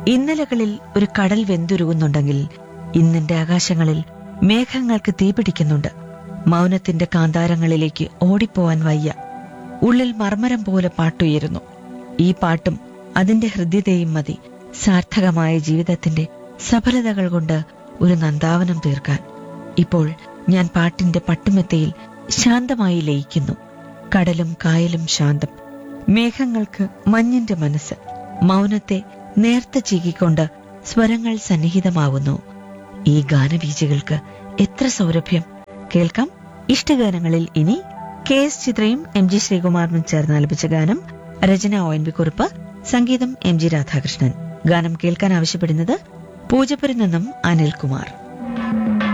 ഇന്നലകളിൽ ഒരു കടൽ വെന്തുരുകുന്നുണ്ടെങ്കിൽ ഇന്നിന്റെ ആകാശങ്ങളിൽ മേഘങ്ങൾക്ക് തീപിടിക്കുന്നുണ്ട് മൗനത്തിന്റെ കാന്താരങ്ങളിലേക്ക് ഓടിപ്പോവാൻ വയ്യ ഉള്ളിൽ മർമരം പോലെ പാട്ടുയരുന്നു ഈ പാട്ടും അതിന്റെ ഹൃദ്യതയും മതി സാർത്ഥകമായ ജീവിതത്തിന്റെ സഫലതകൾ കൊണ്ട് ഒരു നന്ദാവനം തീർക്കാൻ ഇപ്പോൾ ഞാൻ പാട്ടിന്റെ പട്ടുമെത്തയിൽ ശാന്തമായി ലയിക്കുന്നു കടലും കായലും ശാന്തം മേഘങ്ങൾക്ക് മഞ്ഞിന്റെ മനസ്സ് മൗനത്തെ നേർത്ത ചീകിക്കൊണ്ട് സ്വരങ്ങൾ സന്നിഹിതമാവുന്നു ഈ ഗാനബീജകൾക്ക് എത്ര സൗരഭ്യം കേൾക്കാം ഇഷ്ടഗാനങ്ങളിൽ ഇനി കെ എസ് ചിത്രയും എം ജി ശ്രീകുമാറിനും ചേർന്ന് ആലപിച്ച ഗാനം രചന ഒ എൻ വി കുറുപ്പ് സംഗീതം എം ജി രാധാകൃഷ്ണൻ ഗാനം കേൾക്കാൻ ആവശ്യപ്പെടുന്നത് പൂജപ്പുരിൽ നിന്നും അനിൽകുമാർ